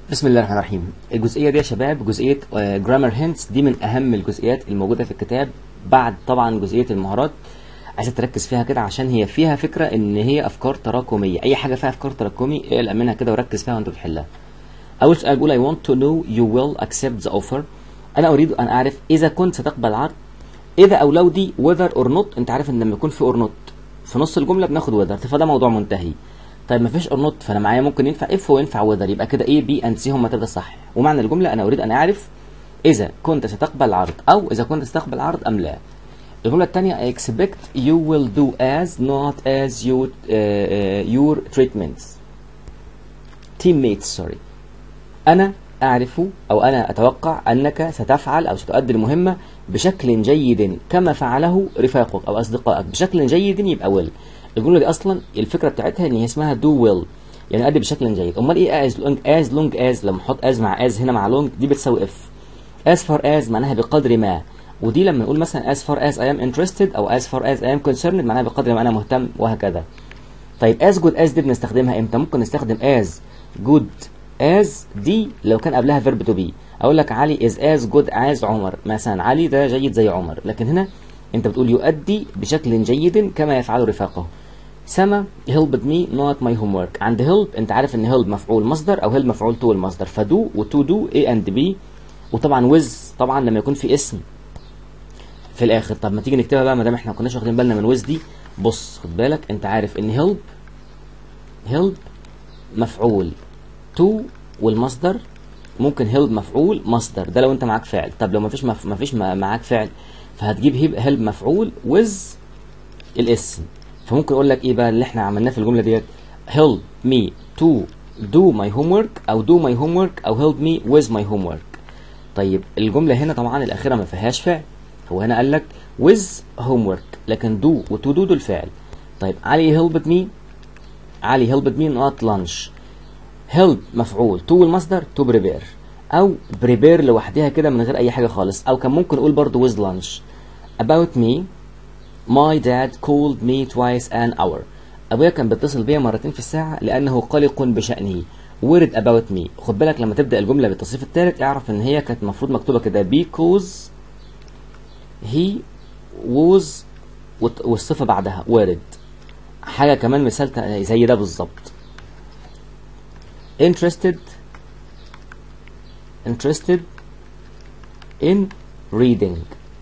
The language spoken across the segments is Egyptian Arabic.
بسم الله الرحمن الرحيم الجزئيه دي يا شباب جزئيه جرامر هينتس دي من اهم الجزئيات الموجوده في الكتاب بعد طبعا جزئيه المهارات عايزك تركز فيها كده عشان هي فيها فكره ان هي افكار تراكميه اي حاجه فيها افكار تراكمي اقلق منها كده وركز فيها وانت بتحلها اول سؤال بيقول I want to know you will accept the offer انا اريد ان اعرف اذا كنت ستقبل العرض اذا او لو دي whether or not انت عارف ان لما يكون في or not في نص الجمله بناخد whether فده موضوع منتهي طيب مفيش or not فانا معايا ممكن ينفع if وينفع whether يبقى كده A B and C هم تبقى صح ومعنى الجمله انا اريد ان اعرف اذا كنت ستقبل العرض او اذا كنت ستقبل العرض ام لا الجمله الثانيه I expect you will do as not as you uh, uh, your treatments teammates sorry أنا أعرف أو أنا أتوقع أنك ستفعل أو ستؤدي المهمة بشكل جيد كما فعله رفاقك أو أصدقائك بشكل جيد يبقى will الجملة دي أصلا الفكرة بتاعتها إن هي اسمها do will يعني أدي بشكل جيد أمال إيه as long as long as لما أحط as مع as هنا مع long دي بتساوي if as far as معناها بقدر ما ودي لما نقول مثلا as far as I am interested أو as far as I am concerned معناها بقدر ما أنا مهتم وهكذا طيب as good as دي بنستخدمها إمتى ممكن نستخدم as good as دي لو كان قبلها verb to be اقول لك علي is as good as عمر مثلا علي ده جيد زي عمر لكن هنا انت بتقول يؤدي بشكل جيد كما يفعله رفاقه سما helped me not my homework عند help انت عارف ان help مفعول مصدر او help مفعول to المصدر فدو وتو دو a and b وطبعا with طبعا لما يكون في اسم في الاخر طب ما تيجي نكتبها بقى ما دام احنا ما كناش واخدين بالنا من with دي بص خد بالك انت عارف ان help help مفعول تو والمصدر ممكن هيلب مفعول مصدر ده لو انت معاك فعل طب لو مفيش مف... مفيش معاك فعل فهتجيب هيلب مفعول ويز الاسم فممكن اقول لك ايه بقى اللي احنا عملناه في الجمله ديت help me to do my homework او do my homework او help me with my homework طيب الجمله هنا طبعا الاخيره ما فيهاش فعل هو هنا قال لك with homework لكن do وتو do دول فعل طيب علي helped me علي helped me not lunch help مفعول to المصدر to prepare او prepare لوحدها كده من غير اي حاجه خالص او كان ممكن نقول برضو with lunch about me my dad called me twice an hour ابويا كان بيتصل بيا مرتين في الساعه لانه قلق بشانه worried about me خد بالك لما تبدا الجمله بالتصريف الثالث اعرف ان هي كانت المفروض مكتوبه كده because he was والصفه بعدها worried حاجه كمان مثال زي ده بالظبط interested interested in reading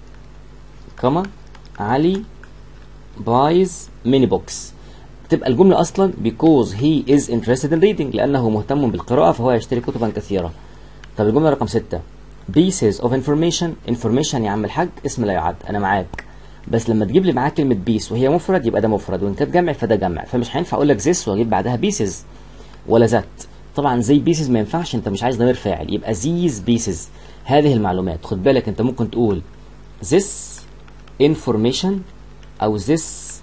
كما علي buys many books تبقى الجملة أصلا because he is interested in reading لأنه مهتم بالقراءة فهو يشتري كتبا كثيرة طب الجملة رقم ستة pieces of information information يا عم الحاج اسم لا يعد أنا معاك بس لما تجيب لي معاك كلمة بيس وهي مفرد يبقى ده مفرد وإن كانت جمع فده جمع فمش هينفع أقول لك this وأجيب بعدها pieces ولا ذات طبعا زي بيسز ما ينفعش انت مش عايز ضمير فاعل يبقى these بيسز هذه المعلومات خد بالك انت ممكن تقول this information او this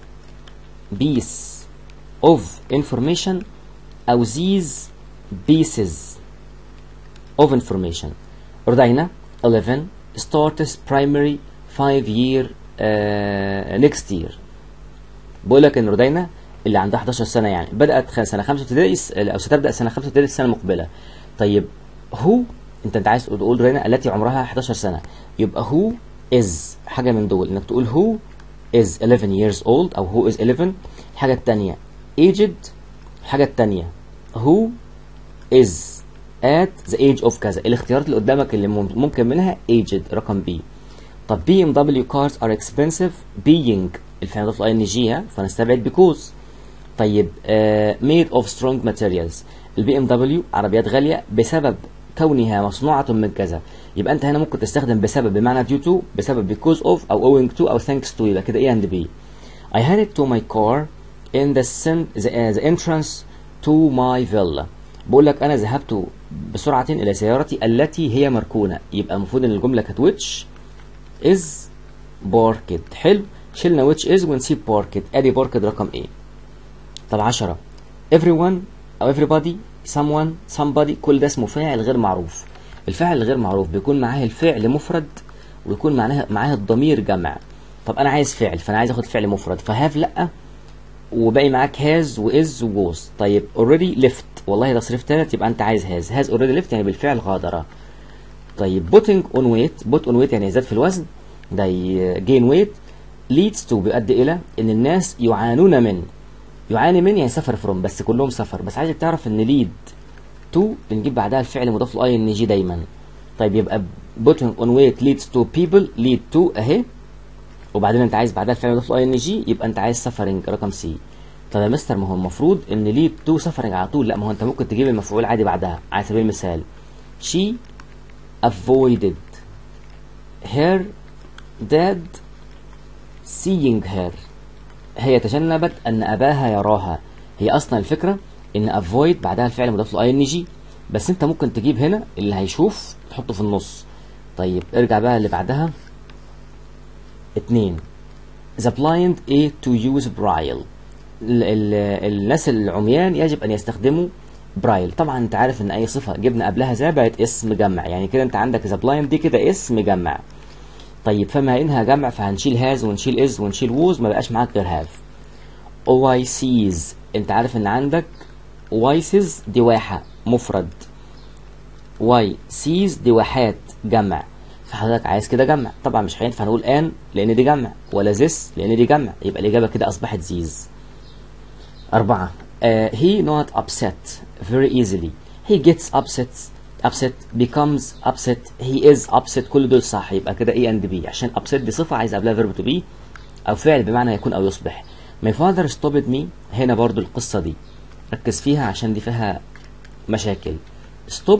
piece of information او these pieces of information رودينا 11 starts primary 5 year uh, next year بقول لك ان رودينا اللي عندها 11 سنه يعني بدات سنه 5 ابتدائي او ستبدا سنه 5 ابتدائي السنه المقبله طيب هو انت انت عايز تقول رينا التي عمرها 11 سنه يبقى هو از حاجه من دول انك تقول هو از 11 years old او هو از 11 الحاجه الثانيه aged الحاجه الثانيه هو از at the age of كذا الاختيارات اللي قدامك اللي ممكن منها aged رقم بي طب بي ام دبليو cars are expensive being الفعل ضاف اي ان جي فنستبعد because طيب uh, made of strong materials البي ام دبليو عربيات غاليه بسبب كونها مصنوعه من كذا يبقى انت هنا ممكن تستخدم بسبب بمعنى due to بسبب because of او owing to او thanks to يبقى كده A and B I headed to my car in the, the, uh, the entrance to my villa بقول لك انا ذهبت بسرعه الى سيارتي التي هي مركونه يبقى المفروض ان الجمله كانت which is parked حلو شلنا which is ونسيب parked ادي parked رقم ايه طب 10 everyone او everybody someone somebody كل ده اسمه فاعل غير معروف الفاعل الغير معروف بيكون معاه الفعل مفرد ويكون معاه معاه الضمير جمع طب انا عايز فعل فانا عايز اخد فعل مفرد فهاف لا وباقي معاك هاز واز ووز طيب اوريدي ليفت والله ده صريف تالت يبقى انت عايز هاز هاز اوريدي ليفت يعني بالفعل غادر طيب بوتنج اون ويت بوت اون ويت يعني يزداد في الوزن ده جين ويت leads to بيؤدي الى ان الناس يعانون من يعاني من يعني سفر فروم بس كلهم سفر بس عايزك تعرف ان ليد تو بنجيب بعدها الفعل مضاف له اي ان جي دايما طيب يبقى putting on weight leads to people lead to اهي وبعدين انت عايز بعدها الفعل مضاف له اي ان جي يبقى انت عايز سفرنج رقم سي طب يا مستر ما هو المفروض ان ليد تو سفرنج على طول لا ما هو انت ممكن تجيب المفعول عادي بعدها على سبيل المثال she avoided her dad seeing her هي تجنبت ان اباها يراها هي اصلا الفكره ان avoid بعدها الفعل مضاف له اي ان جي بس انت ممكن تجيب هنا اللي هيشوف تحطه في النص طيب ارجع بقى اللي بعدها اتنين the blind a to use braille ال ال الناس العميان يجب ان يستخدموا برايل طبعا انت عارف ان اي صفه جبنا قبلها ذا بقت اسم جمع يعني كده انت عندك ذا بلايند دي كده اسم جمع طيب فما انها جمع فهنشيل هاز ونشيل از ونشيل ووز ما بقاش معاك غير هاف واي سيز انت عارف ان عندك وايسز دي واحه مفرد واي سيز دي واحات جمع فحضرتك عايز كده جمع طبعا مش هينفع نقول ان لان دي جمع ولا زس لان دي جمع يبقى الاجابه كده اصبحت زيز أربعة uh, he not upset very easily he gets upset upset becomes upset he is upset كل دول صح يبقى كده A and B عشان upset دي صفة عايز قبلها verb to be أو فعل بمعنى يكون أو يصبح my father stopped me هنا برضو القصة دي ركز فيها عشان دي فيها مشاكل stop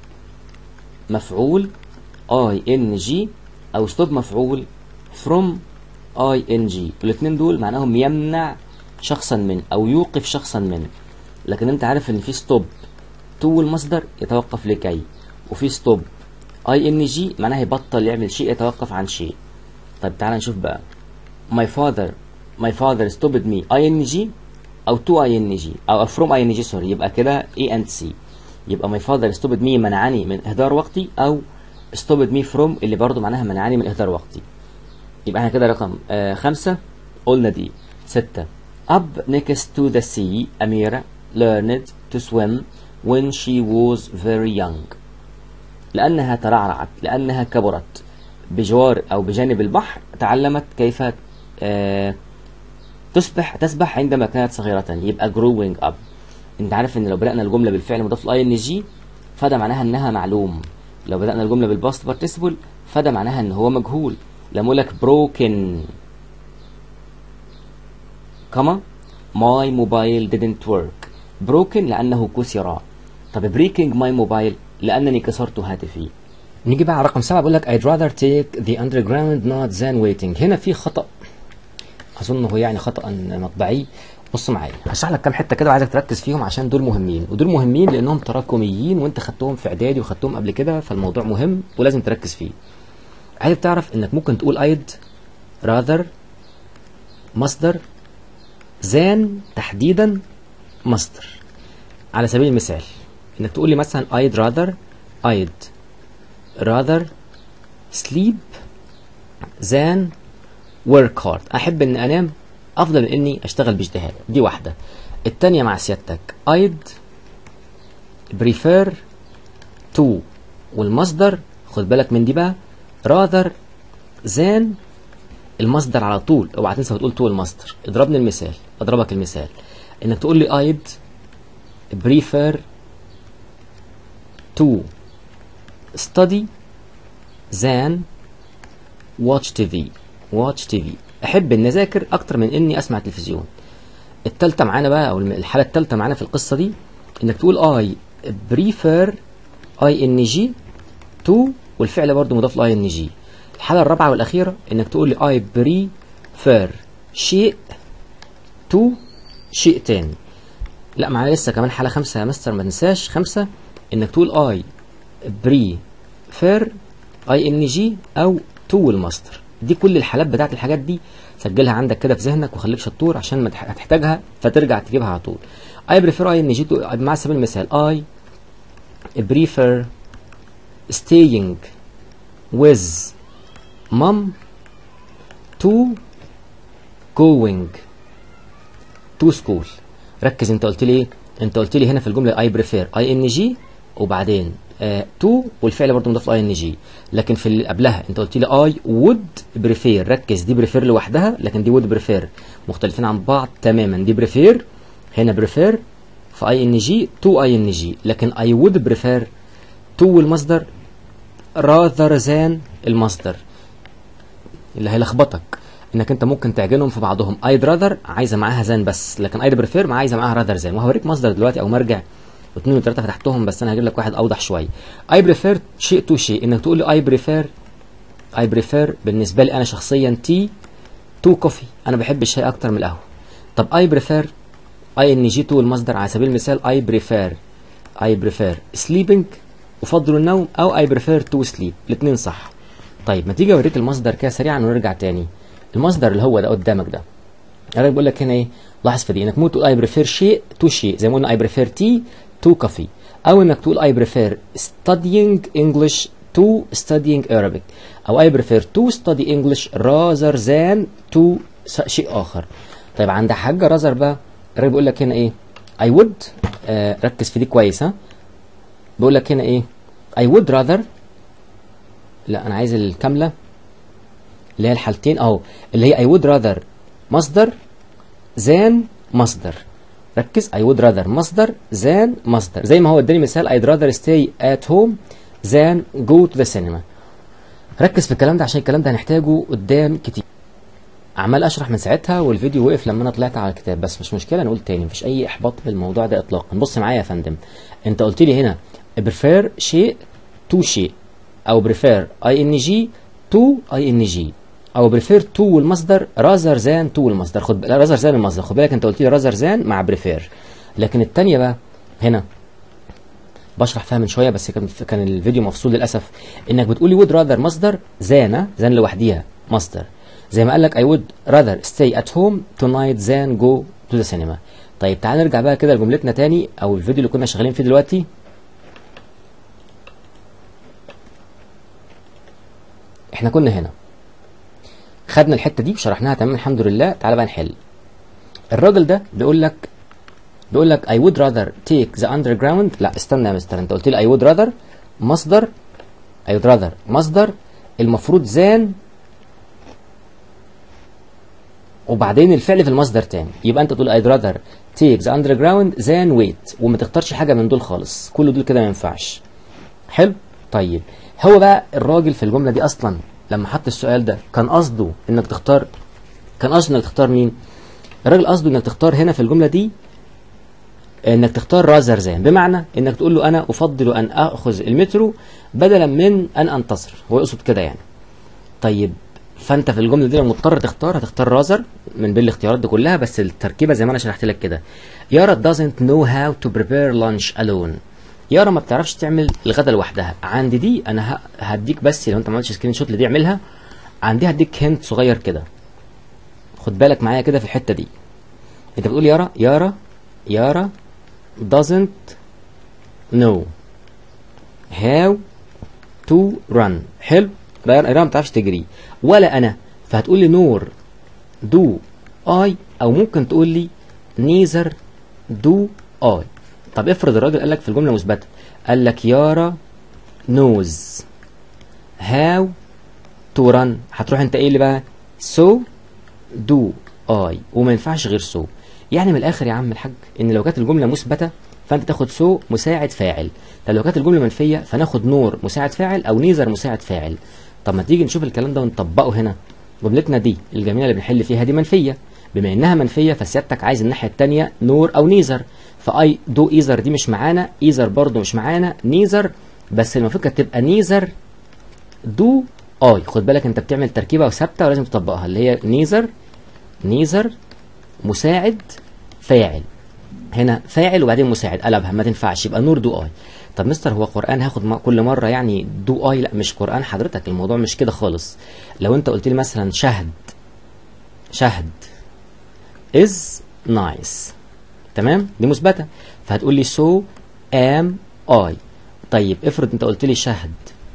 مفعول I N G أو stop مفعول from I N G الاتنين دول معناهم يمنع شخصا من او يوقف شخصا من لكن انت عارف ان في ستوب تو المصدر يتوقف لكي وفي ستوب اي ان جي معناها يبطل يعمل شيء يتوقف عن شيء طيب تعال نشوف بقى my father my father stopped me اي ان جي او تو اي ان جي او from اي ان جي سوري يبقى كده اي اند سي يبقى my father stopped me منعني من اهدار وقتي او stopped me from اللي برضو معناها منعني من اهدار وقتي يبقى احنا كده رقم آه خمسة قلنا دي ستة Up next to the sea, Amira learned to swim when she was very young. لأنها ترعرعت لأنها كبرت بجوار أو بجانب البحر تعلمت كيف آه تسبح تسبح عندما كانت صغيرة يبقى growing up. أنت عارف إن لو بدأنا الجملة بالفعل مضاف ل ing فده معناها إنها معلوم. لو بدأنا الجملة بالباست participle فده معناها إن هو مجهول. لما أقول لك broken كما my mobile didn't work broken لأنه كسر طب breaking my mobile لأنني كسرت هاتفي نيجي بقى على رقم سبعة بيقول لك I'd rather take the underground not than waiting هنا في خطأ أظنه يعني خطأ مطبعي بص معايا هشرح لك كام حته كده وعايزك تركز فيهم عشان دول مهمين ودول مهمين لانهم تراكميين وانت خدتهم في اعدادي وخدتهم قبل كده فالموضوع مهم ولازم تركز فيه عايزك تعرف انك ممكن تقول ايد rather مصدر زان تحديدا مصدر على سبيل المثال انك تقول لي مثلا I'd rather I'd rather sleep than work hard احب ان انام افضل من اني اشتغل باجتهاد دي واحده التانية مع سيادتك I'd prefer to والمصدر خد بالك من دي بقى rather than المصدر على طول اوعى تنسى بتقول تو المصدر اضربني المثال اضربك المثال انك تقول لي I'd prefer to study than watch TV watch TV احب ان اذاكر اكتر من اني اسمع تلفزيون التالتة معانا بقى او الحالة التالتة معانا في القصة دي انك تقول I prefer ing to والفعل برضو مضاف ل ing الحالة الرابعة والأخيرة إنك تقول لي I prefer شيء to شيء تاني لا معانا لسه كمان حالة خمسة يا مستر ما تنساش خمسة إنك تقول I prefer ing أو to المصدر دي كل الحالات بتاعت الحاجات دي سجلها عندك كده في ذهنك وخليك شطور عشان ما هتحتاجها فترجع تجيبها على طول I prefer ing to مع سبيل المثال I prefer staying with mom to going تو سكول ركز انت قلت لي ايه انت قلت لي هنا في الجمله اي بريفير اي ان جي وبعدين تو والفعل برضه مضاف اي ان جي لكن في اللي قبلها انت قلت لي اي وود بريفير ركز دي بريفير لوحدها لكن دي وود بريفير مختلفين عن بعض تماما دي بريفير هنا بريفير في اي ان جي تو اي ان جي لكن اي وود بريفير تو والمصدر rather than المصدر اللي هيلخبطك انك انت ممكن تعجنهم في بعضهم I'd rather عايزه معاها than بس لكن I'd prefer ما عايزه معاها rather than وهوريك مصدر دلوقتي او مرجع واثنين وثلاثه فتحتهم بس انا هجيب لك واحد اوضح شويه I prefer شيء تو شيء انك تقول لي I prefer I prefer بالنسبه لي انا شخصيا تي تو كوفي انا بحب الشاي اكتر من القهوه طب I prefer اي ان جي تو المصدر على سبيل المثال I prefer I prefer sleeping افضل النوم او I prefer to sleep الاثنين صح طيب ما تيجي اوريك المصدر كده سريعا ونرجع تاني المصدر اللي هو ده قدامك ده انا بقول لك هنا ايه لاحظ في دي انك ممكن تقول اي بريفير شيء تو شيء زي ما قلنا اي بريفير تي تو كافي او انك تقول اي بريفير studying English to studying Arabic او اي بريفير to study English rather than to شيء اخر طيب عند حاجه رازر بقى الراجل بيقول لك هنا ايه I would آه ركز في دي كويس ها بيقول لك هنا ايه I would rather لا انا عايز الكامله اللي هي الحالتين اهو اللي هي I would rather مصدر than مصدر ركز I would rather مصدر than مصدر زي ما هو اداني مثال I'd rather stay at home than go to the cinema ركز في الكلام ده عشان الكلام ده هنحتاجه قدام كتير عمال اشرح من ساعتها والفيديو وقف لما انا طلعت على الكتاب بس مش مشكله نقول تاني مفيش اي احباط في الموضوع ده اطلاقا بص معايا يا فندم انت قلت لي هنا prefer شيء to شيء او prefer ing to ing او prefer to والمصدر rather than to والمصدر خد بالك rather than المصدر خد بالك انت قلت لي rather than مع prefer لكن الثانيه بقى هنا بشرح فيها من شويه بس كان كان الفيديو مفصول للاسف انك بتقولي would rather مصدر than than لوحديها مصدر زي ما قال لك I would rather stay at home tonight than go to the cinema طيب تعال نرجع بقى كده لجملتنا تاني او الفيديو اللي كنا شغالين فيه دلوقتي احنا كنا هنا خدنا الحته دي وشرحناها تمام الحمد لله تعالى بقى نحل الراجل ده بيقول لك بيقول لك I would rather take the underground لا استنى يا مستر انت قلت لي I would rather مصدر I would rather مصدر المفروض زان وبعدين الفعل في المصدر تاني يبقى انت تقول I'd rather take the underground than wait وما تختارش حاجه من دول خالص كل دول كده ما ينفعش حلو طيب هو بقى الراجل في الجمله دي اصلا لما حط السؤال ده كان قصده انك تختار كان قصده انك تختار مين الراجل قصده انك تختار هنا في الجمله دي انك تختار رازر زان بمعنى انك تقول له انا افضل ان اخذ المترو بدلا من ان انتصر هو يقصد كده يعني طيب فانت في الجمله دي لو مضطر تختار هتختار رازر من بين الاختيارات دي كلها بس التركيبه زي ما انا شرحت لك كده يارا doesn't know how to prepare lunch alone يارا ما بتعرفش تعمل الغدا لوحدها عند دي انا ه- هديك بس لو انت ما عملتش سكرين شوت لدي اعملها عندي هديك هنت صغير كده خد بالك معايا كده في الحته دي انت بتقول يارا يارا يارا doesn't know how to run حلو يارا يارا ما بتعرفش تجري ولا انا فهتقول لي نور do I او ممكن تقول لي neither do I طب افرض الراجل قال لك في الجمله مثبته قال لك يارا knows how to run هتروح انت ايه اللي بقى so do I وما ينفعش غير so يعني من الاخر يا عم الحاج ان لو كانت الجمله مثبته فانت تاخد سو مساعد فاعل طب لو كانت الجمله منفيه فناخد نور مساعد فاعل او نيزر مساعد فاعل طب ما تيجي نشوف الكلام ده ونطبقه هنا جملتنا دي الجميله اللي بنحل فيها دي منفيه بما انها منفيه فسيادتك عايز الناحيه الثانيه نور او نيزر فاي دو ايزر دي مش معانا ايزر برضو مش معانا نيزر بس المفروض كانت تبقى نيزر دو اي خد بالك انت بتعمل تركيبه وثابته ولازم تطبقها اللي هي نيزر نيزر مساعد فاعل هنا فاعل وبعدين مساعد قلبها ما تنفعش يبقى نور دو اي طب مستر هو قران هاخد م- كل مره يعني دو اي لا مش قران حضرتك الموضوع مش كده خالص لو انت قلت لي مثلا شهد شهد is nice تمام دي مثبته فهتقول لي so am I طيب افرض انت قلت لي شهد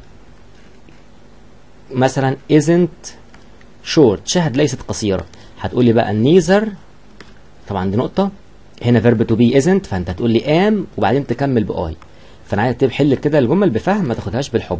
مثلا isn't short شهد ليست قصيره هتقول لي بقى neither طبعا دي نقطه هنا فيرب تو بي ازنت فانت هتقول لي ام وبعدين تكمل باي فانا عايز تحل كده الجمل بفهم ما تاخدهاش بالحب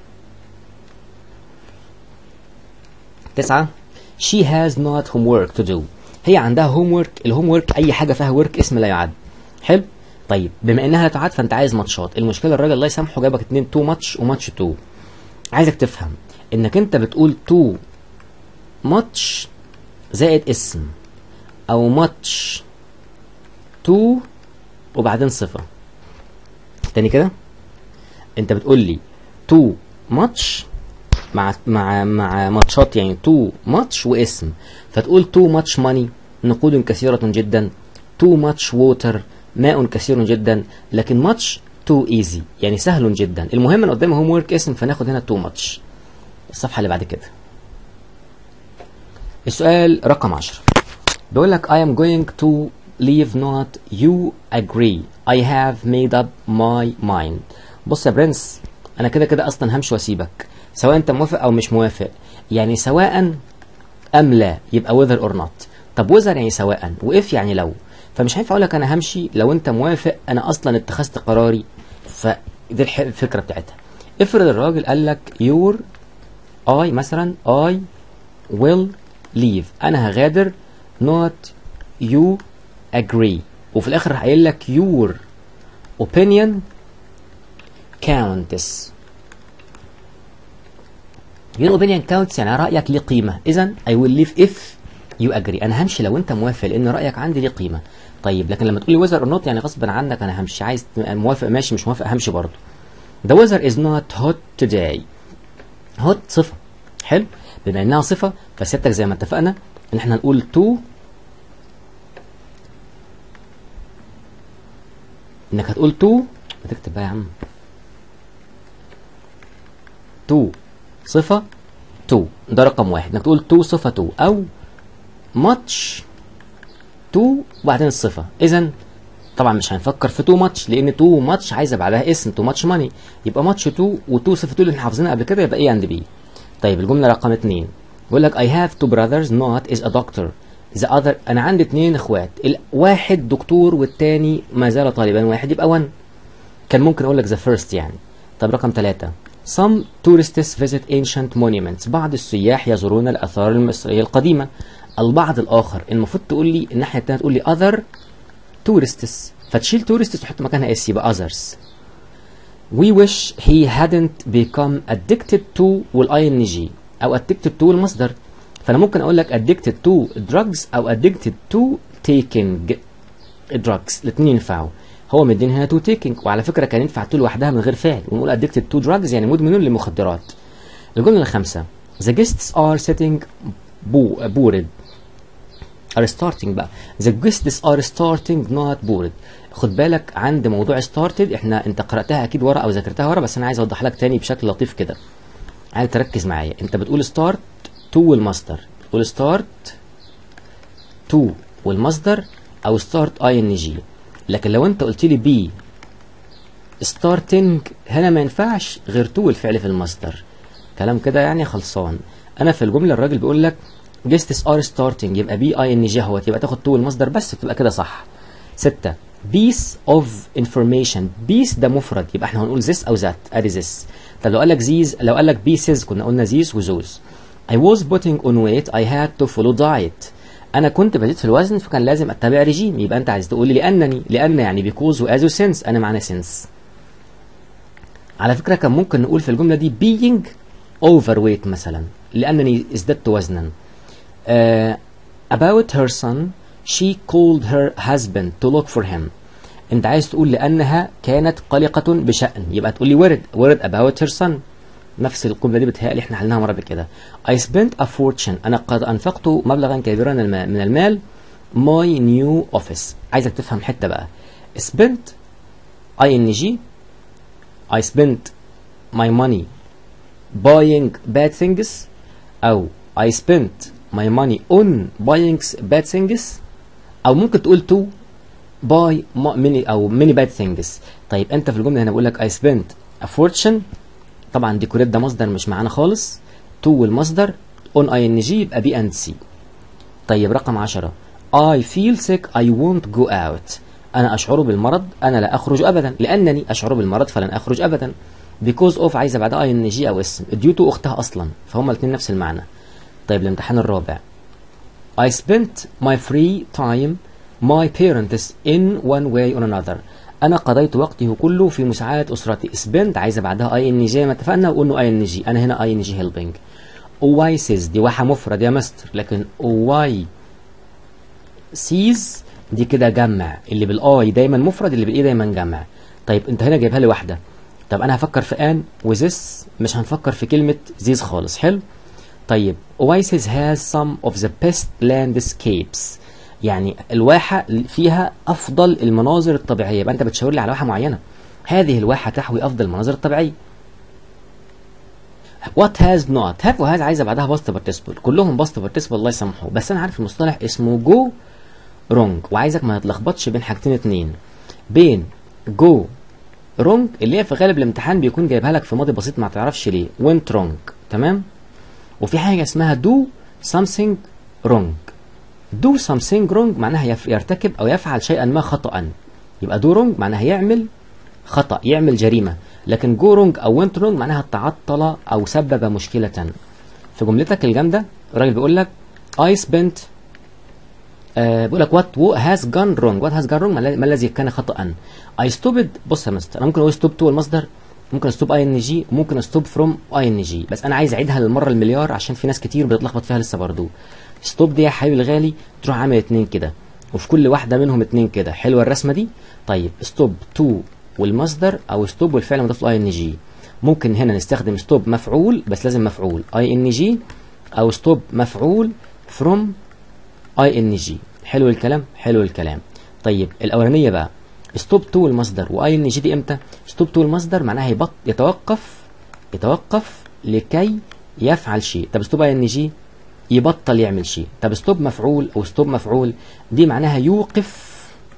تسعة she has not homework to do هي عندها homework الهوم اي حاجه فيها work اسم لا يعد حلو طيب بما انها لا تعد فانت عايز ماتشات المشكله الراجل الله يسامحه جابك اتنين تو ماتش وماتش تو عايزك تفهم انك انت بتقول تو ماتش زائد اسم او ماتش تو وبعدين صفه تاني كده انت بتقول لي تو ماتش مع مع مع ماتشات يعني تو ماتش واسم فتقول تو ماتش ماني نقود كثيرة جدا تو ماتش ووتر ماء كثير جدا لكن ماتش تو ايزي يعني سهل جدا المهم انا قدامي هوم ورك اسم فناخد هنا تو ماتش الصفحة اللي بعد كده السؤال رقم 10 بيقول لك I am going to leave not you agree I have made up my mind بص يا برنس انا كده كده اصلا همشي واسيبك سواء انت موافق او مش موافق يعني سواء ام لا يبقى whether or not طب whether يعني سواء واف يعني لو فمش هينفع اقول لك انا همشي لو انت موافق انا اصلا اتخذت قراري فدي الح- الفكره بتاعتها افرض الراجل قال لك your I مثلا I will leave انا هغادر not you agree وفي الاخر هيقول لك your opinion counts your opinion counts يعني رأيك ليه قيمة إذا I will leave if you agree أنا همشي لو أنت موافق لأن رأيك عندي ليه قيمة طيب لكن لما تقول لي weather or not يعني غصبا عنك أنا همشي عايز موافق ماشي مش موافق همشي برضه The weather is not hot today hot صفة حلو بما إنها صفة فسيادتك زي ما اتفقنا إن إحنا نقول to إنك هتقول to ما تكتب بقى يا عم to صفة to ده رقم واحد انك تقول to صفة to او much to وبعدين الصفة اذا طبعا مش هنفكر في too much لان too much عايزة بعدها اسم too much money يبقى much to و to صفة to اللي احنا حافظينها قبل كده يبقى A and B طيب الجملة رقم اتنين بيقول لك I have two brothers not is a doctor the other انا عندي اتنين اخوات الواحد دكتور والتاني ما زال طالبا واحد يبقى one كان ممكن اقول لك the first يعني طب رقم ثلاثة Some tourists visit ancient monuments بعض السياح يزورون الآثار المصرية القديمة البعض الآخر المفروض تقول لي الناحية التانية تقول لي other tourists فتشيل tourists وتحط مكانها اس يبقى others We wish he hadn't become addicted to والing أو addicted to المصدر فأنا ممكن أقول لك addicted to drugs أو addicted to taking drugs الاثنين ينفعوا هو مديني هنا تو تيكينج وعلى فكره كان ينفع تو لوحدها من غير فعل ونقول ادكتد تو دراجز يعني مدمنون للمخدرات الجمله الخامسه the guests are sitting بو bored are starting بقى the guests are starting not bored خد بالك عند موضوع started احنا انت قراتها اكيد ورا او ذاكرتها ورا بس انا عايز اوضح لك تاني بشكل لطيف كده عايز تركز معايا انت بتقول start to والمصدر بتقول start to والمصدر او start ing لكن لو انت قلت لي بي ستارتنج هنا ما ينفعش غير تو الفعل في المصدر كلام كده يعني خلصان انا في الجمله الراجل بيقول لك جيستس ار ستارتنج يبقى بي اي ان جي اهوت يبقى تاخد تو المصدر بس تبقى كده صح ستة بيس اوف انفورميشن بيس ده مفرد يبقى احنا هنقول this او that ادي this طب لو قال لك زيز لو قال لك بيسز كنا قلنا زيز وزوز I was putting on weight I had to follow diet انا كنت بزيد في الوزن فكان لازم اتبع ريجيم يبقى انت عايز تقول لي لانني لان يعني بيكوز واز وسنس انا معنى سنس على فكره كان ممكن نقول في الجمله دي being overweight مثلا لانني ازددت وزنا uh, about her son she called her husband to look for him انت عايز تقول لانها كانت قلقه بشان يبقى تقول لي ورد ورد about her son نفس الجمله دي بتهيألي احنا حلناها مره قبل كده I spent a fortune انا قد انفقت مبلغا كبيرا من المال my new office عايزك تفهم حته بقى spent ing I spent my money buying bad things او I spent my money on buying bad things او ممكن تقول to buy many او many bad things طيب انت في الجمله هنا بقول لك I spent a fortune طبعا ديكوريت ده مصدر مش معانا خالص تو والمصدر اون اي ان جي يبقى بي اند سي طيب رقم 10 I feel sick I won't go out أنا أشعر بالمرض أنا لا أخرج أبدا لأنني أشعر بالمرض فلن أخرج أبدا because of عايزة بعدها ان جي أو اسم due to أختها أصلا فهم الاثنين نفس المعنى طيب الامتحان الرابع I spent my free time my parents in one way or another انا قضيت وقته كله في مساعدة اسرتي spent عايزة بعدها اي ان جي ما اتفقنا وقلنا اي ان جي انا هنا اي ان جي helping oasis دي واحة مفرد يا مستر لكن واي سيز دي كده جمع اللي بالاي دايما مفرد اللي بالاي دايما جمع طيب انت هنا جايبها لي واحدة طب انا هفكر في ان وذس مش هنفكر في كلمة زيز خالص حلو طيب Oasis has some of the best landscapes يعني الواحة فيها أفضل المناظر الطبيعية يبقى أنت بتشاور لي على واحة معينة هذه الواحة تحوي أفضل المناظر الطبيعية What has not have وهاز عايزة بعدها past participle كلهم past participle الله يسامحه بس أنا عارف المصطلح اسمه go wrong وعايزك ما تتلخبطش بين حاجتين اتنين بين go wrong اللي هي في غالب الامتحان بيكون جايبها لك في ماضي بسيط ما تعرفش ليه went wrong تمام وفي حاجة اسمها do something wrong do something wrong معناها يف- يرتكب أو يفعل شيئا ما خطأ يبقى do wrong معناها يعمل خطأ يعمل جريمة لكن go wrong أو went wrong معناها تعطل أو سبب مشكلة في جملتك الجامدة الراجل بيقول لك I spent آه بيقول لك what wo- has gone wrong what has gone wrong ما الذي- ما الذي كان خطأ I stopped بص يا مستر أنا ممكن أقول stop to المصدر ممكن stop اي ان جي وممكن stop from اي ان جي بس انا عايز اعيدها للمره المليار عشان في ناس كتير بتتلخبط فيها لسه برضو ستوب دي يا حبيبي الغالي تروح عامل اتنين كده وفي كل واحده منهم اتنين كده حلوه الرسمه دي طيب ستوب تو والمصدر او ستوب والفعل مضاف له اي ان جي ممكن هنا نستخدم ستوب مفعول بس لازم مفعول اي ان جي او ستوب مفعول فروم اي ان جي حلو الكلام حلو الكلام طيب الاولانيه بقى ستوب تو المصدر واي ان جي دي امتى ستوب تو المصدر معناها يبط يتوقف يتوقف لكي يفعل شيء طب ستوب اي ان جي يبطل يعمل شيء طب ستوب مفعول او ستوب مفعول دي معناها يوقف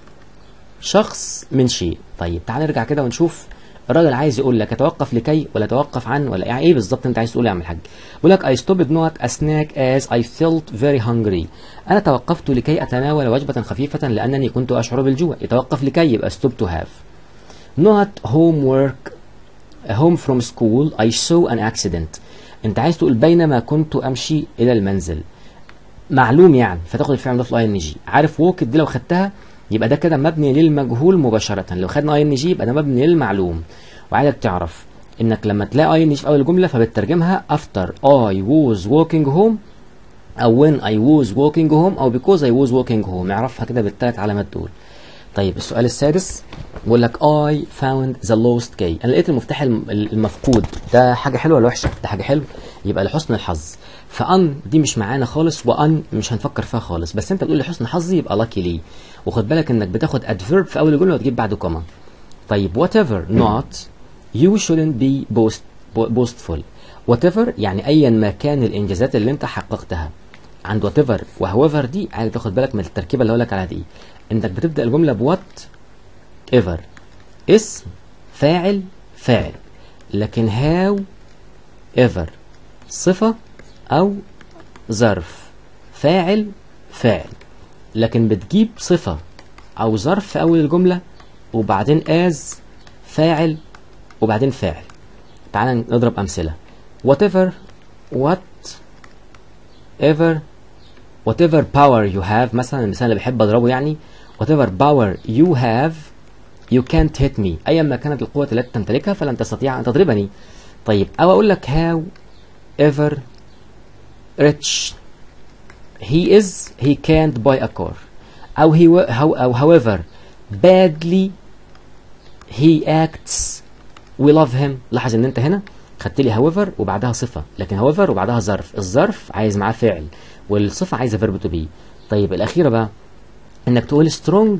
شخص من شيء طيب تعال نرجع كده ونشوف الراجل عايز يقول لك اتوقف لكي ولا اتوقف عن ولا يعني ايه بالظبط انت عايز تقول يا عم الحاج بيقول لك I stopped not a snack as I felt very hungry انا توقفت لكي اتناول وجبة خفيفة لانني كنت اشعر بالجوع يتوقف لكي يبقى stop to have not homework home from school I saw an accident انت عايز تقول بينما كنت امشي الى المنزل معلوم يعني فتاخد الفعل مضاف اي ان جي عارف ووك دي لو خدتها يبقى ده كده مبني للمجهول مباشرة لو خدنا اي ان جي يبقى ده مبني للمعلوم وعايزك تعرف انك لما تلاقي اي ان جي في اول الجملة فبتترجمها after I was walking home او when I was walking home او because I was walking home اعرفها كده بالثلاث علامات دول طيب السؤال السادس بيقول لك I found the lost key انا لقيت المفتاح الم- المفقود ده حاجه حلوه ولا وحشه ده حاجه حلوه يبقى لحسن الحظ فان دي مش معانا خالص وان مش هنفكر فيها خالص بس انت بتقول لحسن حظي يبقى لاكي لي وخد بالك انك بتاخد adverb في اول الجمله وتجيب بعده كوما طيب whatever not you shouldn't be boast boastful whatever يعني ايا ما كان الانجازات اللي انت حققتها عند whatever وhowever دي عايز تاخد بالك من التركيبه اللي هقول لك عليها دي انك بتبدا الجمله بوات ايفر اسم فاعل فاعل لكن هاو ايفر صفه او ظرف فاعل فاعل لكن بتجيب صفه او ظرف في اول الجمله وبعدين از فاعل وبعدين فاعل تعال نضرب امثله whatever what ever whatever power you have مثلا المثال اللي بحب اضربه يعني whatever power you have you can't hit me ايا ما كانت القوة التي تمتلكها فلن تستطيع ان تضربني طيب او اقول لك how ever rich he is he can't buy a car او he how او however badly he acts we love him لاحظ ان انت هنا خدت لي however وبعدها صفة لكن however وبعدها ظرف الظرف عايز معاه فعل والصفة عايزة verb to be طيب الأخيرة بقى إنك تقول strong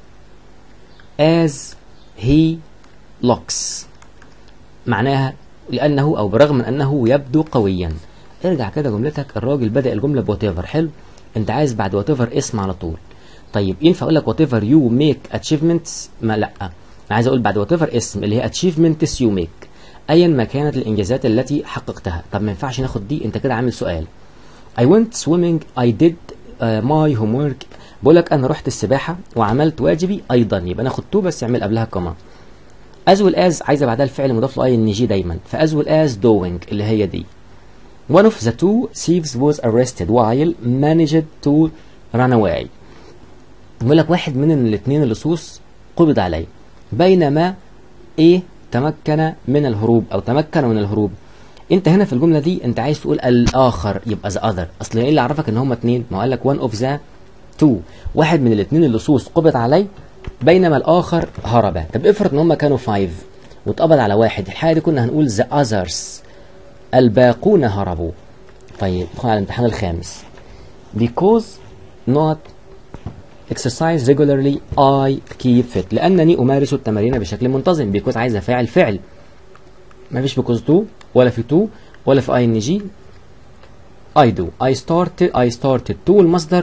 as he looks معناها لأنه أو برغم من أنه يبدو قويا ارجع كده جملتك الراجل بدأ الجملة بوات حلو أنت عايز بعد وات اسم على طول طيب ينفع أقول لك وات يو ميك achievements ما لأ أنا عايز أقول بعد وات اسم اللي هي achievements you make ايا ما كانت الانجازات التي حققتها طب ما ينفعش ناخد دي انت كده عامل سؤال I went swimming I did uh, my homework بقول لك انا رحت السباحه وعملت واجبي ايضا يبقى ناخد تو بس يعمل قبلها كوما as well as عايزه بعدها الفعل مضاف له اي ان جي دايما ف as well as doing اللي هي دي one of the two thieves was arrested while managed to run away بيقول لك واحد من الاثنين اللصوص قبض عليه بينما ايه تمكن من الهروب او تمكن من الهروب انت هنا في الجمله دي انت عايز تقول الاخر يبقى ذا اذر اصل ايه اللي عرفك ان هما اتنين ما هو قال لك one of the two واحد من الاثنين اللصوص قبض عليه بينما الاخر هرب طب افرض ان هما كانوا فايف واتقبض على واحد الحاجه دي كنا هنقول the others الباقون هربوا طيب ندخل على الامتحان الخامس because not exercise regularly I keep fit لأنني أمارس التمارين بشكل منتظم because عايز فاعل فعل ما فيش because to ولا في to ولا في ing I do I started I started to المصدر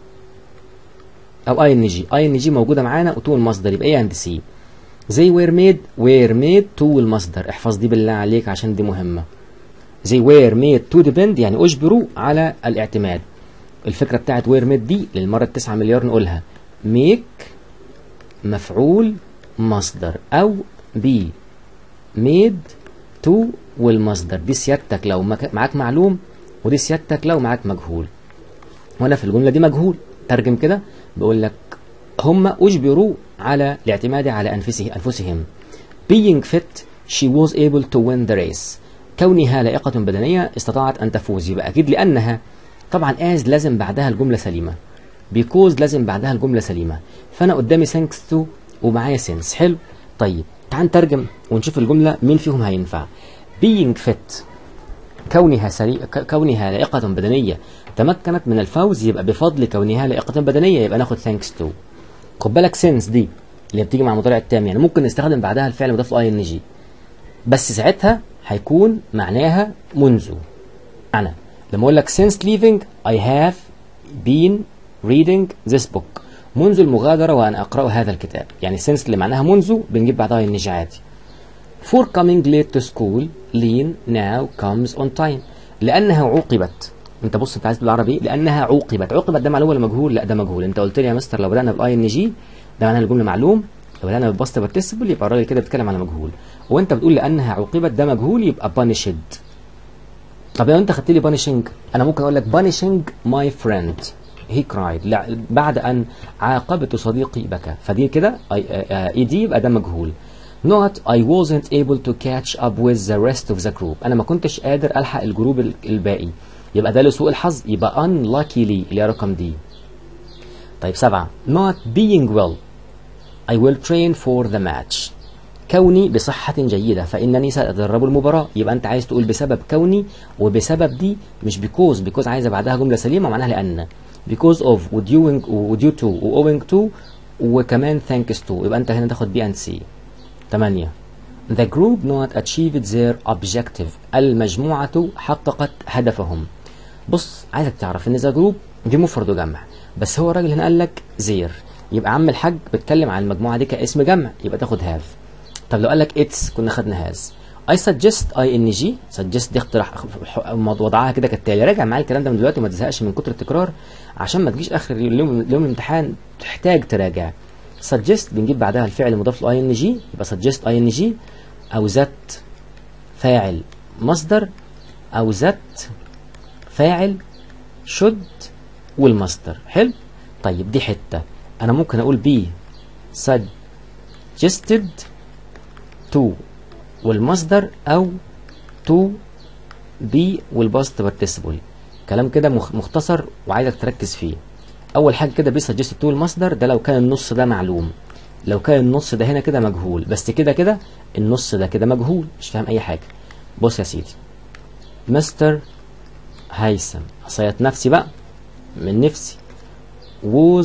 أو ing ing موجودة معانا و to المصدر يبقى A and C they were made were made to المصدر احفظ دي بالله عليك عشان دي مهمة they were made to depend يعني أجبروا على الاعتماد الفكرة بتاعت وير ميد دي للمرة التسعة مليار نقولها ميك مفعول مصدر أو بي ميد تو والمصدر دي سيادتك لو معاك معلوم ودي سيادتك لو معاك مجهول وأنا في الجملة دي مجهول ترجم كده بقول لك هم أجبروا على الاعتماد على أنفسه أنفسهم being fit she was able to win the race كونها لائقة بدنية استطاعت أن تفوز يبقى أكيد لأنها طبعا as لازم بعدها الجملة سليمة because لازم بعدها الجملة سليمة فأنا قدامي thanks to ومعايا since حلو طيب تعال نترجم ونشوف الجملة مين فيهم هينفع being fit كونها سري... كونها لائقة بدنية تمكنت من الفوز يبقى بفضل كونها لائقة بدنية يبقى ناخد thanks to خد بالك since دي اللي بتيجي مع المضارع التام يعني ممكن نستخدم بعدها الفعل مضاف له اي ان جي بس ساعتها هيكون معناها منذ معنى لما اقول لك since leaving I have been reading this book منذ المغادرة وأنا أقرأ هذا الكتاب يعني since اللي معناها منذ بنجيب بعدها النجي عادي for coming late to school Lean now comes on time لأنها عوقبت انت بص انت عايز بالعربي لانها عوقبت عوقبت ده معلوم ولا مجهول لا ده مجهول انت قلت لي يا مستر لو بدانا بالاي ان جي ده معناها الجمله معلوم لو بدانا بالباست بارتيسيبل يبقى الراجل كده بيتكلم على مجهول وانت بتقول لانها عوقبت ده مجهول يبقى بانشد طب لو انت خدت لي بانشنج انا ممكن اقول لك بانشنج ماي فريند هي كرايد لا بعد ان عاقبت صديقي بكى فدي كده اي دي يبقى ده مجهول not I wasn't able to catch up with the rest of the group انا ما كنتش قادر الحق الجروب الباقي يبقى ده لسوء الحظ يبقى unluckily اللي هي رقم دي طيب سبعة not being well I will train for the match كوني بصحة جيدة فإنني سأتدرب المباراة يبقى أنت عايز تقول بسبب كوني وبسبب دي مش because because عايزة بعدها جملة سليمة معناها لأن because of وديوing وديو to وowing to وكمان thanks to يبقى أنت هنا تاخد بي and سي 8 The group not achieved their objective المجموعة حققت هدفهم بص عايزك تعرف ان ذا جروب دي مفرد وجمع بس هو الراجل هنا قال لك زير يبقى عم الحاج بيتكلم عن المجموعه دي كاسم جمع يبقى تاخد هاف طب لو قال لك اتس كنا خدنا هاز اي سجست اي ان جي سجست دي اقتراح وضعها كده كالتالي راجع معايا الكلام ده من دلوقتي وما تزهقش من كتر التكرار عشان ما تجيش اخر اليوم اليوم الامتحان تحتاج تراجع سجست بنجيب بعدها الفعل المضاف له اي ان جي يبقى سجست اي ان جي او ذات فاعل مصدر او ذات فاعل شد والمصدر حلو طيب دي حته انا ممكن اقول بي suggested to والمصدر او to be والباست participle كلام كده مختصر وعايزك تركز فيه اول حاجه كده بي suggested to المصدر ده لو كان النص ده معلوم لو كان النص ده هنا كده مجهول بس كده كده النص ده كده مجهول مش فاهم اي حاجه بص يا سيدي مستر هيثم صيت نفسي بقى من نفسي was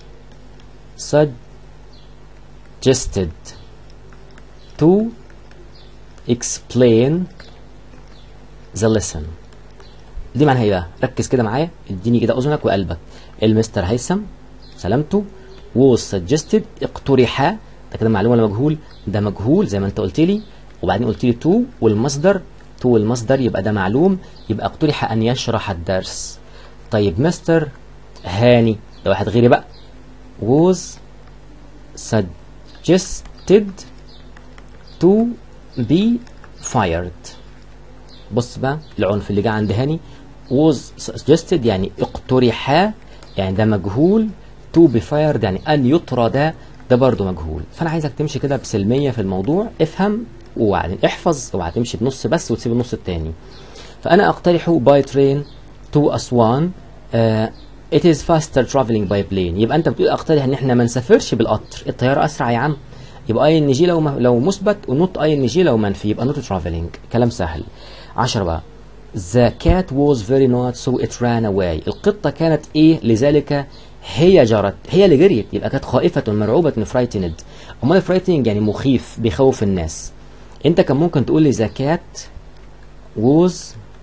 suggested to explain the lesson دي معناها ايه بقى ركز كده معايا اديني كده اذنك وقلبك المستر هيثم سلامته was suggested اقترح ده كده معلومه ولا مجهول ده مجهول زي ما انت قلت لي وبعدين قلت لي تو والمصدر تو والمصدر يبقى ده معلوم يبقى اقترح ان يشرح الدرس طيب مستر هاني ده واحد غيري بقى was suggested to be fired بص بقى العنف اللي جه عند هاني was suggested يعني اقترح يعني ده مجهول to be fired يعني ان يطرد ده برضه مجهول فانا عايزك تمشي كده بسلميه في الموضوع افهم وبعدين احفظ اوعى تمشي بنص بس وتسيب النص التاني فانا اقترح باي ترين تو اسوان it is faster traveling by plane يبقى انت بتقول اقترح ان احنا ما نسافرش بالقطر الطياره اسرع يا عم يبقى اي ان جي لو م- لو مثبت ونوت اي ان جي لو منفي يبقى نوت ترافلينج كلام سهل 10 بقى The cat was very not so it ran away القطة كانت ايه لذلك هي جرت هي اللي جريت يبقى كانت خائفة مرعوبة frightened امال frightened يعني مخيف بيخوف الناس انت كان ممكن تقول لي the cat was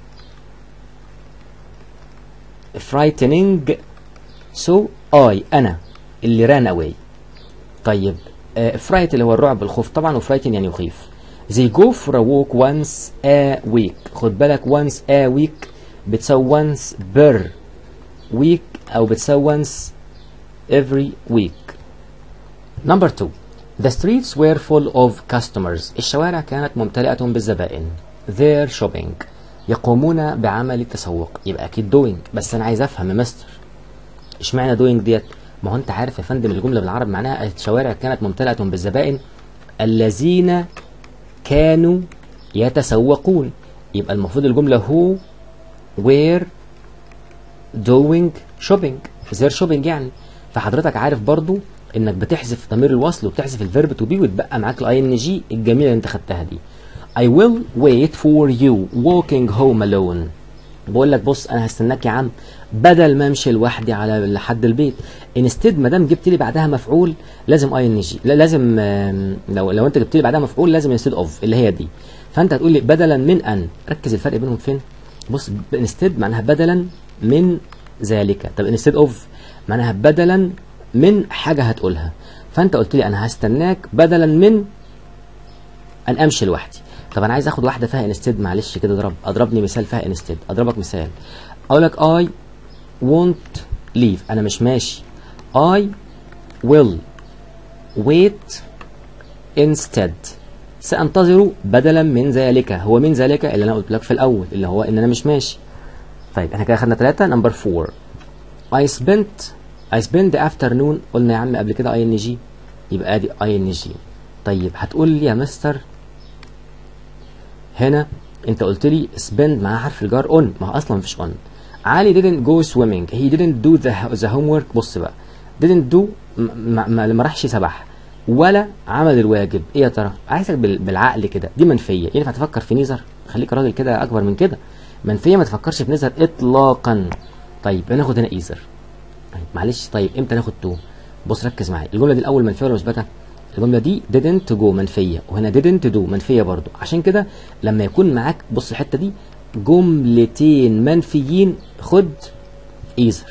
frightening so I أنا اللي ran away طيب فرايت اللي هو الرعب الخوف طبعا وفرايتن يعني يخيف they go for a walk once a week خد بالك once a week بتساوي once per week أو بتساوي once every week number two the streets were full of customers الشوارع كانت ممتلئة بالزبائن their shopping يقومون بعمل التسوق يبقى أكيد doing بس أنا عايز أفهم يا مستر اشمعنى دوينج ديت ما هو انت عارف يا فندم الجمله بالعربي معناها الشوارع كانت ممتلئه بالزبائن الذين كانوا يتسوقون يبقى المفروض الجمله هو were doing shopping their shopping يعني فحضرتك عارف برضو انك بتحذف ضمير الوصل وبتحذف الفيرب تو بي وتبقى معاك الاي ان جي الجميله اللي انت خدتها دي I will wait for you walking home alone بقول لك بص انا هستناك يا عم بدل ما امشي لوحدي على لحد البيت انستيد ما دام جبت لي بعدها مفعول لازم اي ان جي لازم آم، لو لو انت جبت لي بعدها مفعول لازم انستيد اوف اللي هي دي فانت هتقول لي بدلا من ان ركز الفرق بينهم فين بص انستيد معناها بدلا من ذلك طب انستيد اوف معناها بدلا من حاجه هتقولها فانت قلت لي انا هستناك بدلا من ان امشي لوحدي طب انا عايز اخد واحده فيها انستيد معلش كده اضرب اضربني مثال فيها انستيد اضربك مثال اقول لك I won't leave انا مش ماشي I will wait instead سانتظر بدلا من ذلك هو من ذلك اللي انا قلت لك في الاول اللي هو ان انا مش ماشي طيب احنا كده خدنا ثلاثة نمبر 4 I spent I spent the afternoon قلنا يا عم قبل كده اي ان جي يبقى ادي اي ان جي طيب هتقول لي يا مستر هنا انت قلت لي spend مع حرف الجار on ما هو اصلا مفيش on علي didn't go swimming he didn't do the, the homework بص بقى didn't do ما, ما, ما راحش سبح ولا عمل الواجب ايه يا ترى عايزك بال- بالعقل كده دي منفيه ينفع تفكر في نيزر خليك راجل كده اكبر من كده منفيه ما تفكرش في نيزر اطلاقا طيب هناخد هنا ايزر طيب معلش طيب امتى ناخد تو بص ركز معايا الجمله دي الاول منفيه ولا مثبته الجمله دي didn't go منفيه وهنا didn't do منفيه برضو عشان كده لما يكون معاك بص الحته دي جملتين منفيين خد ايزر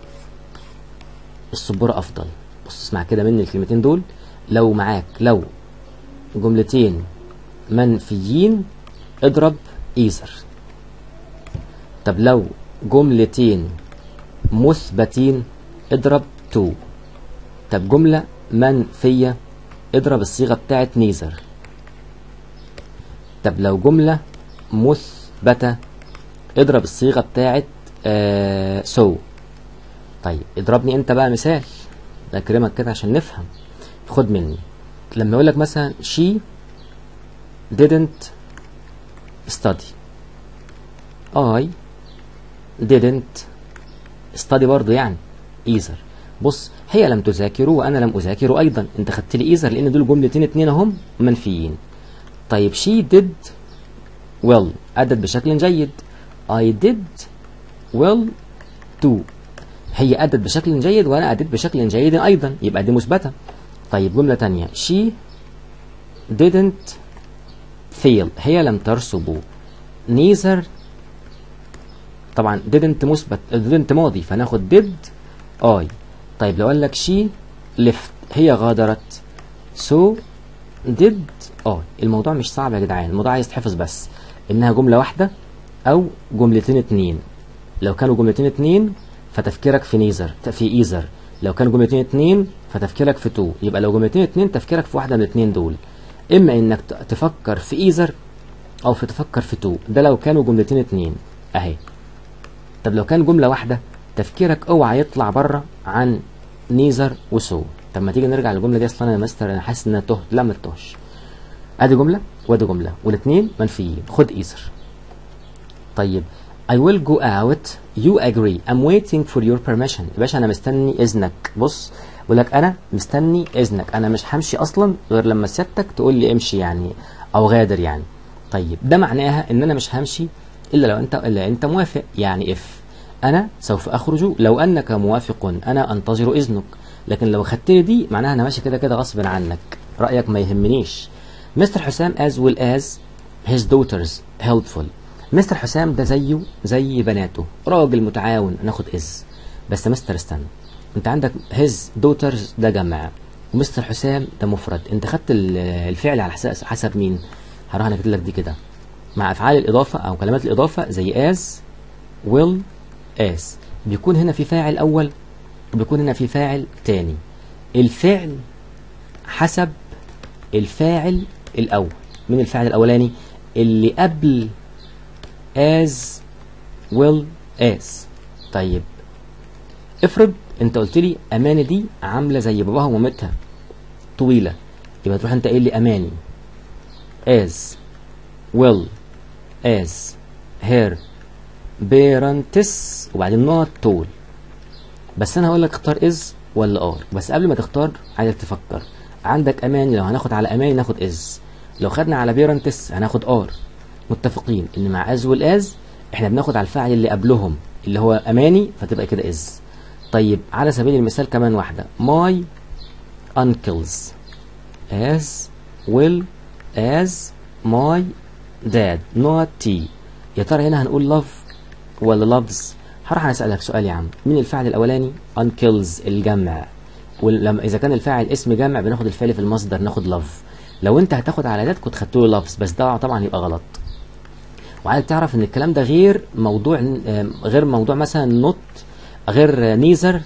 السبوره افضل بص اسمع كده مني الكلمتين دول لو معاك لو جملتين منفيين اضرب ايزر طب لو جملتين مثبتين اضرب تو طب جملة منفية اضرب الصيغة بتاعت نيزر طب لو جملة مثبتة اضرب الصيغة بتاعت آه سو طيب اضربني انت بقى مثال اكرمك كده عشان نفهم خد مني لما يقول لك مثلا she didn't study I didn't study برضو يعني ايزر بص هي لم تذاكر وانا لم اذاكر ايضا انت خدت لي ايزر لان دول جملتين اتنين اهم منفيين طيب she did well ادت بشكل جيد I did well too هي ادت بشكل جيد وانا اديت بشكل جيد ايضا يبقى دي مثبته طيب جمله تانية she didn't fail هي لم ترسب neither طبعا didn't مثبت didn't ماضي فناخد did I طيب لو قال لك she left هي غادرت so did I الموضوع مش صعب يا جدعان الموضوع عايز تحفظ بس انها جمله واحده او جملتين اتنين لو كانوا جملتين اتنين فتفكيرك في نيزر في ايزر لو كانوا جملتين اتنين فتفكيرك في تو يبقى لو جملتين اتنين تفكيرك في واحده من الاتنين دول اما انك ت- تفكر في ايزر او في تفكر في تو ده لو كانوا جملتين اتنين اهي طب لو كان جمله واحده تفكيرك اوعى يطلع بره عن نيزر وسو طب ما تيجي نرجع للجمله دي اصلا انا يا مستر انا حاسس انها تهت لا ما تهش ادي جمله وادي جمله والاثنين منفيين خد ايزر طيب I will go out you agree I'm waiting for your permission يا باشا انا مستني اذنك بص بقول لك انا مستني اذنك انا مش همشي اصلا غير لما سيادتك تقول لي امشي يعني او غادر يعني طيب ده معناها ان انا مش همشي الا لو انت الا انت موافق يعني اف انا سوف اخرج لو انك موافق انا انتظر اذنك لكن لو خدت لي دي معناها انا ماشي كده كده غصب عنك رايك ما يهمنيش مستر حسام as well as his daughters helpful مستر حسام ده زيه زي بناته راجل متعاون ناخد از بس يا مستر استنى انت عندك his daughters ده جمع ومستر حسام ده مفرد انت خدت ال- الفعل على حسب حسب مين هروح انا كاتب لك دي كده مع افعال الاضافه او كلمات الاضافه زي as will as بيكون هنا في فاعل اول وبيكون هنا في فاعل تاني الفعل حسب الفاعل الاول من الفاعل الاولاني اللي قبل as will as طيب افرض انت قلت لي اماني دي عامله زي باباها ومامتها طويله يبقى تروح انت قايل لي اماني as will as her parents وبعدين نقط طول بس انا هقول لك اختار از ولا ار بس قبل ما تختار عايزك تفكر عندك اماني لو هناخد على اماني ناخد از لو خدنا على بيرنتس هناخد ار متفقين ان مع از والاز احنا بناخد على الفاعل اللي قبلهم اللي هو اماني فتبقى كده از طيب على سبيل المثال كمان واحده my uncles as well as my dad not t يا ترى هنا هنقول love ولا loves هروح انا اسالك سؤال يا عم مين الفاعل الاولاني uncles الجمع ولما اذا كان الفاعل اسم جمع بناخد الفعل في المصدر ناخد love لو انت هتاخد على ده كنت خدت له loves بس ده طبعا يبقى غلط وعايزك تعرف ان الكلام ده غير موضوع آم، غير موضوع مثلا نوت غير نيزر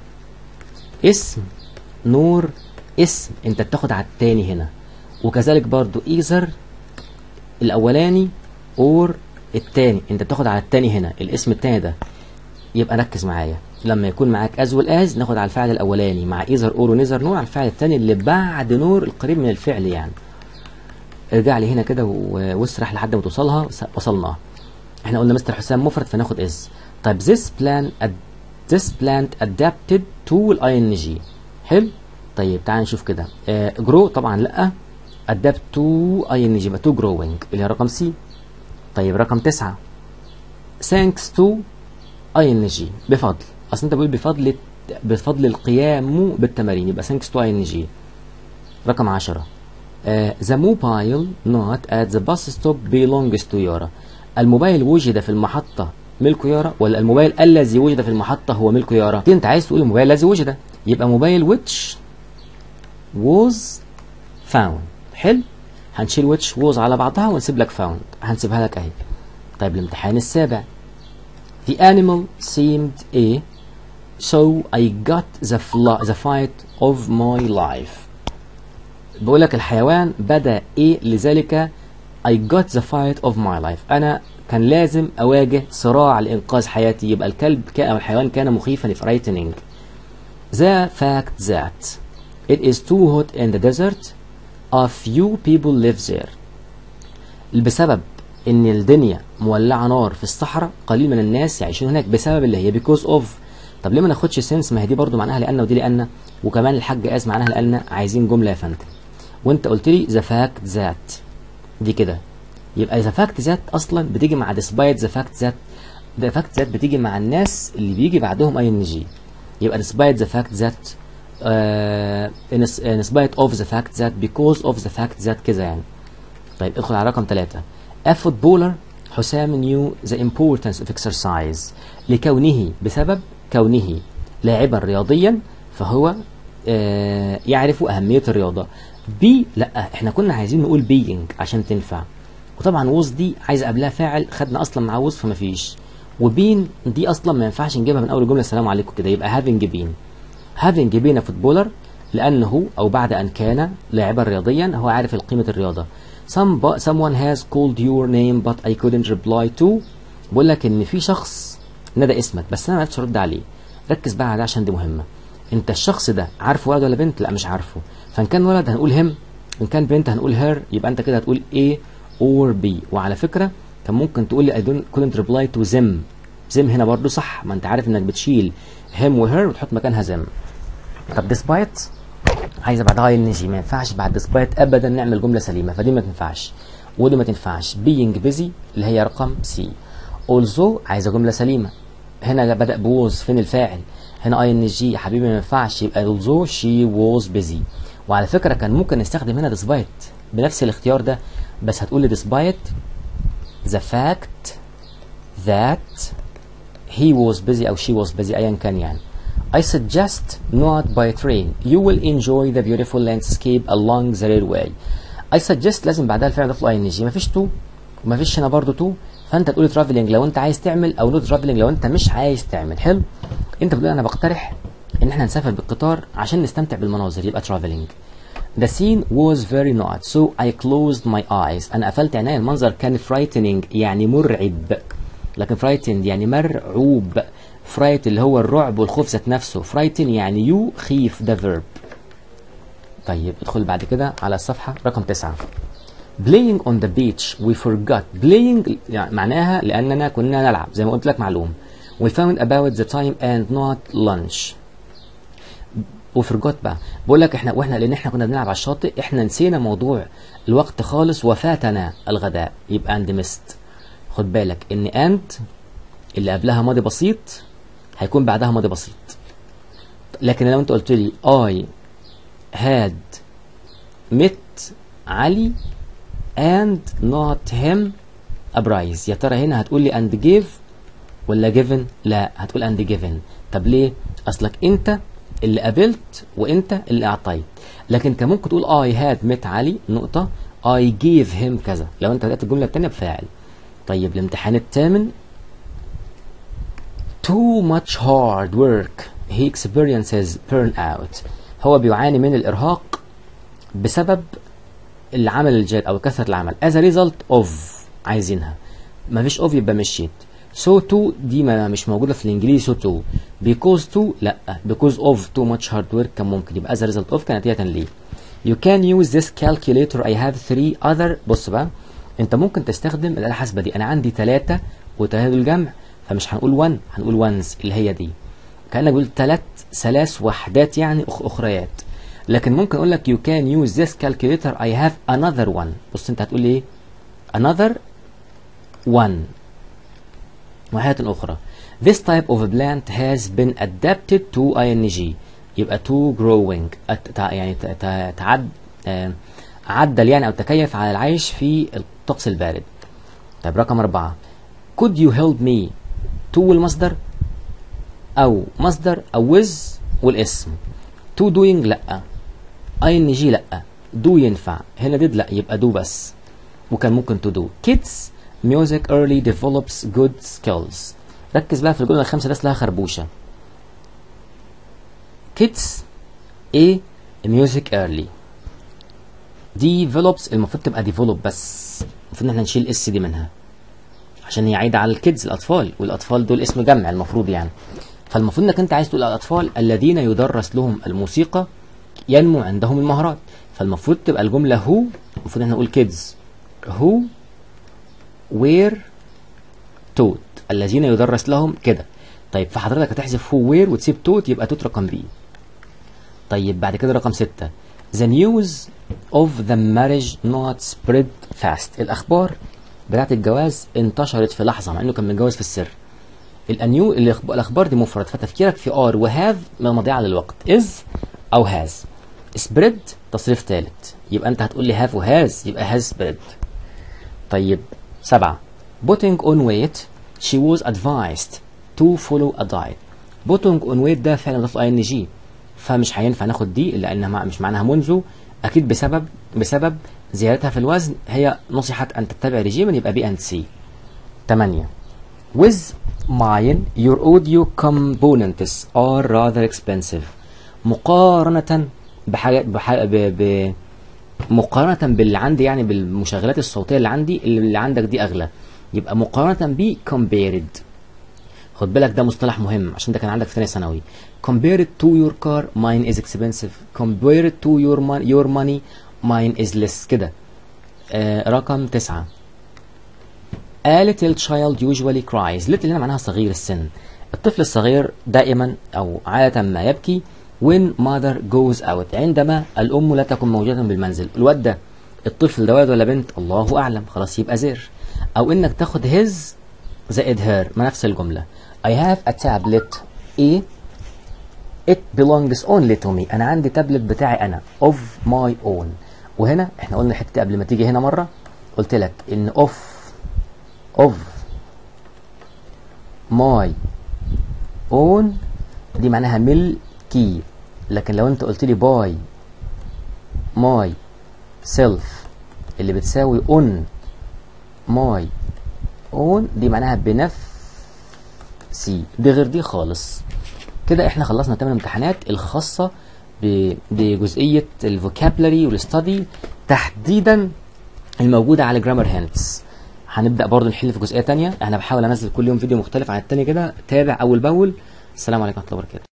اسم نور اسم انت بتاخد على التاني هنا وكذلك برضو ايزر الاولاني اور التاني انت بتاخد على التاني هنا الاسم التاني ده يبقى ركز معايا لما يكون معاك از والاز ناخد على الفعل الاولاني مع ايزر اور ونيزر نور على الفعل التاني اللي بعد نور القريب من الفعل يعني ارجع لي هنا كده و- واسرح لحد ما توصلها س- وصلنا احنا قلنا مستر حسام مفرد فناخد از طيب this plan ad- this plant adapted to ال ing حلو طيب تعال نشوف كده آه grow طبعا لا adapt to ing يبقى to growing اللي هي رقم سي طيب رقم تسعة thanks to ing بفضل اصل انت بتقول بفضل بفضل القيام بالتمارين يبقى thanks to ing رقم عشرة آه، the mobile not at the bus stop belongs to يارا الموبايل وجد في المحطة ملك يارا ولا الموبايل الذي وجد في المحطة هو ملك يارا دي انت عايز تقول الموبايل الذي وجد يبقى موبايل which was found حلو هنشيل which was على بعضها ونسيب لك found هنسيبها لك اهي طيب الامتحان السابع The animal seemed a so I got the, fla- the fight of my life بقول لك الحيوان بدا ايه لذلك I got the fight of my life انا كان لازم اواجه صراع لانقاذ حياتي يبقى الكلب كان او الحيوان كان مخيفا frightening the fact that it is too hot in the desert a few people live there بسبب ان الدنيا مولعه نار في الصحراء قليل من الناس يعيشون هناك بسبب اللي هي because of طب ليه ما ناخدش سنس ما هي دي برضو معناها لان ودي لان وكمان الحاج قاس معناها لان عايزين جمله يا فندم وانت قلت لي the fact that دي كده يبقى the fact that اصلا بتيجي مع despite the fact that the fact that بتيجي مع الناس اللي بيجي بعدهم ing يبقى despite the fact that uh, in, in spite of the fact that because of the fact that كذا يعني طيب ادخل على رقم ثلاثة A footballer حسام knew the importance of exercise لكونه بسبب كونه لاعبا رياضيا فهو آه يعرف أهمية الرياضة بي لا احنا كنا عايزين نقول being عشان تنفع وطبعا ووز دي عايز قبلها فاعل خدنا اصلا مع ووز فما فيش وبين دي اصلا ما ينفعش نجيبها من اول الجمله السلام عليكم كده يبقى having been having بين فوتبولر لأنه أو بعد أن كان لاعبا رياضيا هو عارف قيمة الرياضة Some, someone has called your name but I couldn't reply to بقول لك إن في شخص نادى اسمك بس أنا ما عرفتش أرد عليه ركز بقى على ده عشان دي مهمة أنت الشخص ده عارفه ولد ولا بنت؟ لا مش عارفه فإن كان ولد هنقول هم إن كان بنت هنقول her يبقى أنت كده هتقول A or B وعلى فكرة كان ممكن تقول لي I don't, couldn't reply to them them هنا برضو صح ما أنت عارف إنك بتشيل him و her وتحط مكانها them طب despite عايزه بعدها اي ان جي ما ينفعش بعد despite ابدا نعمل جمله سليمه فدي ما تنفعش ودي ما تنفعش being busy اللي هي رقم سي also عايزه جمله سليمه هنا بدا بوز فين الفاعل هنا اي ان جي يا حبيبي ما ينفعش يبقى also she was busy وعلى فكره كان ممكن نستخدم هنا despite بنفس الاختيار ده بس هتقول لي despite the fact that he was busy او she was busy ايا كان يعني I suggest not by train. You will enjoy the beautiful landscape along the railway. I suggest لازم بعدها الفعل ضاف له اي ان جي مفيش تو ومفيش هنا برضه تو فانت تقول traveling لو انت عايز تعمل او not traveling لو انت مش عايز تعمل حلو انت بتقول انا بقترح ان احنا نسافر بالقطار عشان نستمتع بالمناظر يبقى traveling The scene was very not so I closed my eyes أنا قفلت عيني المنظر كان frightening يعني مرعب لكن frightened يعني مرعوب فرايت اللي هو الرعب والخوف ذات نفسه فرايتن يعني يو خيف ده فيرب طيب ادخل بعد كده على الصفحة رقم تسعة playing on the beach we forgot playing يعني معناها لأننا كنا نلعب زي ما قلت لك معلوم we found about the time and not lunch وفرجات بقى بقول لك احنا واحنا لان احنا كنا بنلعب على الشاطئ احنا نسينا موضوع الوقت خالص وفاتنا الغداء يبقى اند مست خد بالك ان اند اللي قبلها ماضي بسيط هيكون بعدها ماضي بسيط لكن لو انت قلت لي I had met علي and not him a prize يا ترى هنا هتقول لي and gave ولا given لا هتقول and given طب ليه اصلك انت اللي قابلت وانت اللي اعطيت لكن كان ممكن تقول I had met علي نقطة I gave him كذا لو انت بدأت الجملة التانية بفاعل طيب الامتحان الثامن too much hard work he experiences burnout هو بيعاني من الإرهاق بسبب العمل الجاد أو كثرة العمل as a result of عايزينها ما فيش of يبقى مشيت so to دي ما مش موجودة في الإنجليزي so to because to لا because of too much hard work كان ممكن يبقى as a result of كانت ليه you can use this calculator I have three other بص بقى انت ممكن تستخدم الآلة الحاسبة دي أنا عندي ثلاثة وتهادل الجمع فمش هنقول 1 هنقول وانز اللي هي دي كانك بقول ثلاث ثلاث وحدات يعني أخ اخريات لكن ممكن اقول لك you can use this calculator I have another one بص انت هتقول ايه another one وحياة أخرى this type of plant has been adapted to ing يبقى to growing يعني تعد عدل يعني أو تكيف على العيش في الطقس البارد طيب رقم أربعة could you help me to المصدر او مصدر او with والاسم to doing لا ing لا do ينفع هنا did لا يبقى do بس وكان ممكن to do kids music early develops good skills ركز بقى في الجمله الخامسه ده لها خربوشه kids a music early develops المفروض تبقى develop بس المفروض ان احنا نشيل اس دي منها عشان هي عايده على الكيدز الاطفال والاطفال دول اسم جمع المفروض يعني فالمفروض انك انت عايز تقول الاطفال الذين يدرس لهم الموسيقى ينمو عندهم المهارات فالمفروض تبقى الجمله هو المفروض احنا نقول كيدز هو وير توت الذين يدرس لهم كده طيب فحضرتك هتحذف هو وير وتسيب توت يبقى توت رقم بي طيب بعد كده رقم ستة the news of the marriage not spread fast الأخبار بتاعت الجواز انتشرت في لحظة مع إنه كان متجوز في السر الأنيو الأخبار دي مفرد فتفكيرك في ار وهاف مضيعة للوقت از أو هاز سبريد تصريف ثالث يبقى أنت هتقول لي هاف وهاز يبقى هاز سبريد طيب سبعة putting on weight she was advised to follow a diet putting on weight ده فعلا مضاف اي ان جي فمش هينفع ناخد دي لانها مش معناها منذ اكيد بسبب بسبب زيادتها في الوزن هي نصحت ان تتبع ريجيما يبقى بي اند سي 8 with mine your audio components are rather expensive مقارنة بحاجات بح... ب... ب... مقارنة باللي عندي يعني بالمشغلات الصوتية اللي عندي اللي عندك دي أغلى يبقى مقارنة ب compared خد بالك ده مصطلح مهم عشان ده كان عندك في ثانية ثانوي compared to your car mine is expensive compared to your, mon- your money mine is less كده آه رقم تسعة A little child usually cries little هنا معناها صغير السن الطفل الصغير دائما أو عادة ما يبكي when mother goes out عندما الأم لا تكون موجودة بالمنزل الواد ده الطفل ده ولد ولا بنت الله أعلم خلاص يبقى زير أو إنك تاخد his زائد her ما نفس الجملة I have a tablet A it belongs only to me أنا عندي تابلت بتاعي أنا of my own وهنا احنا قلنا الحتة دي قبل ما تيجي هنا مرة قلت لك إن of of my own دي معناها ملكي لكن لو انت قلت لي باي my self اللي بتساوي on my own دي معناها بنفسي دي غير دي خالص كده احنا خلصنا تمن امتحانات الخاصة ب- بجزئية الفوكابلري والستادي تحديدا الموجودة على جرامر هينتس هنبدأ برضو نحل في جزئية تانية انا بحاول انزل كل يوم فيديو مختلف عن التاني كده تابع اول باول السلام عليكم ورحمة الله وبركاته